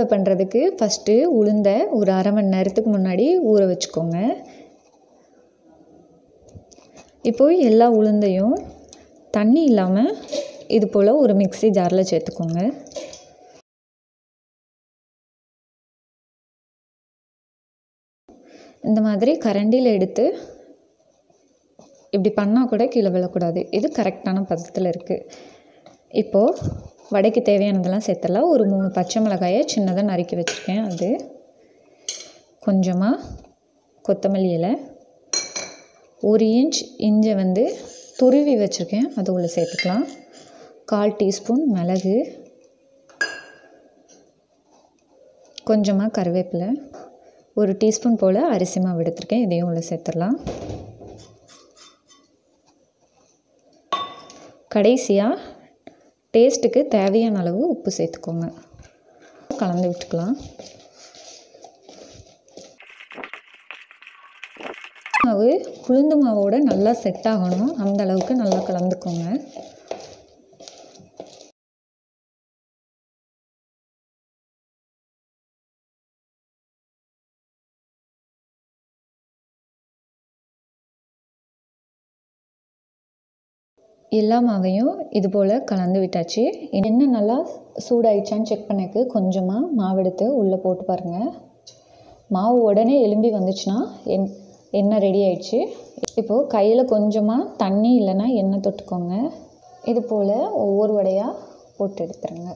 பண்ணுறதுக்கு ஃபஸ்ட்டு உளுந்த ஒரு அரை மணி நேரத்துக்கு முன்னாடி ஊற வச்சுக்கோங்க இப்போது எல்லா உளுந்தையும் தண்ணி இல்லாமல் இது போல் ஒரு மிக்ஸி ஜாரில் சேர்த்துக்கோங்க இந்த மாதிரி கரண்டியில் எடுத்து இப்படி பண்ணால் கூட கீழே விழக்கூடாது இது கரெக்டான பதத்தில் இருக்குது இப்போது வடைக்கு தேவையானதெல்லாம் சேர்த்துடலாம் ஒரு மூணு பச்சை மிளகாயை சின்னதாக நறுக்கி வச்சுருக்கேன் அது கொஞ்சமாக கொத்தமல்லி இலை ஒரு இன்ச் இஞ்சை வந்து துருவி வச்சுருக்கேன் அது உள்ளே சேர்த்துக்கலாம் கால் டீஸ்பூன் மிளகு கொஞ்சமாக கருவேப்பிலை ஒரு டீஸ்பூன் போல் அரிசி மாவு எடுத்திருக்கேன் இதையும் உள்ளே சேர்த்துடலாம் கடைசியாக டேஸ்ட்டுக்கு தேவையான அளவு உப்பு சேர்த்துக்கோங்க கலந்து விட்டுக்கலாம் மாவு உளுந்து மாவோட நல்லா செட் ஆகணும் அந்த அளவுக்கு நல்லா கலந்துக்கோங்க எல்லா மாவையும் இது போல் கலந்து விட்டாச்சு எண்ணெய் நல்லா சூடாயிடுச்சான்னு செக் பண்ணக்கு கொஞ்சமாக மாவு எடுத்து உள்ளே போட்டு பாருங்கள் மாவு உடனே எலும்பி வந்துச்சுன்னா என் எண்ணெய் ரெடி ஆயிடுச்சு இப்போது கையில் கொஞ்சமாக தண்ணி இல்லைன்னா எண்ணெய் தொட்டுக்கோங்க இது போல் ஒவ்வொரு வடையாக போட்டு எடுத்துருங்க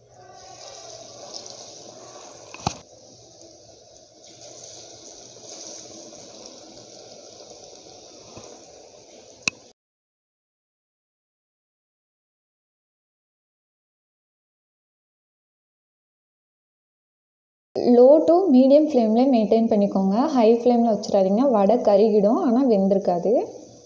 லோ டு மீடியம் ஃப்ளேமில் மெயின்டைன் பண்ணிக்கோங்க ஹை ஃப்ளேமில் வச்சிடாதீங்க வடை கருகிடும் ஆனால் வெந்திருக்காது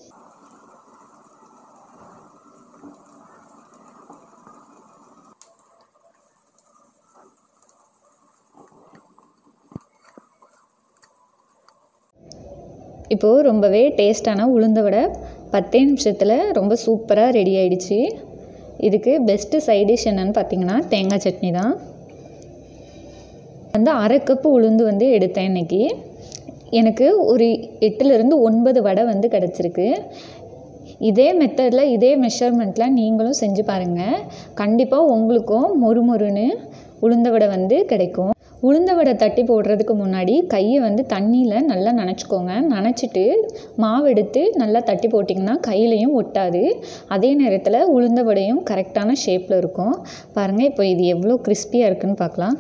இப்போது ரொம்பவே டேஸ்டான உளுந்த வடை பத்தே நிமிஷத்தில் ரொம்ப சூப்பராக ரெடி ஆயிடுச்சு இதுக்கு பெஸ்ட்டு சைட் டிஷ் என்னன்னு பார்த்தீங்கன்னா தேங்காய் சட்னி தான் வந்து அரை கப்பு உளுந்து வந்து எடுத்தேன் இன்றைக்கி எனக்கு ஒரு எட்டுலேருந்து ஒன்பது வடை வந்து கிடச்சிருக்கு இதே மெத்தடில் இதே மெஷர்மெண்ட்டில் நீங்களும் செஞ்சு பாருங்கள் கண்டிப்பாக உங்களுக்கும் மொறு மொறுன்னு உளுந்த வடை வந்து கிடைக்கும் உளுந்த வடை தட்டி போடுறதுக்கு முன்னாடி கையை வந்து தண்ணியில் நல்லா நனைச்சிக்கோங்க நனைச்சிட்டு மாவு எடுத்து நல்லா தட்டி போட்டிங்கன்னா கையிலையும் ஒட்டாது அதே நேரத்தில் உளுந்த வடையும் கரெக்டான ஷேப்பில் இருக்கும் பாருங்கள் இப்போ இது எவ்வளோ கிறிஸ்பியாக இருக்குன்னு பார்க்கலாம்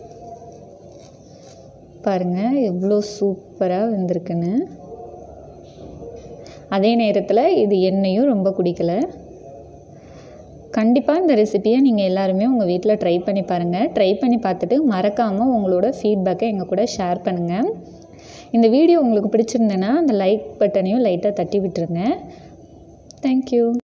பாருங்கள் எவ்வளோ சூப்பராக வந்திருக்குன்னு அதே நேரத்தில் இது எண்ணெயும் ரொம்ப குடிக்கல கண்டிப்பாக இந்த ரெசிப்பியை நீங்கள் எல்லாருமே உங்கள் வீட்டில் ட்ரை பண்ணி பாருங்கள் ட்ரை பண்ணி பார்த்துட்டு மறக்காமல் உங்களோட ஃபீட்பேக்கை எங்கள் கூட ஷேர் பண்ணுங்கள் இந்த வீடியோ உங்களுக்கு பிடிச்சிருந்தேன்னா அந்த லைக் பட்டனையும் லைட்டாக தட்டி விட்டுருங்க தேங்க்யூ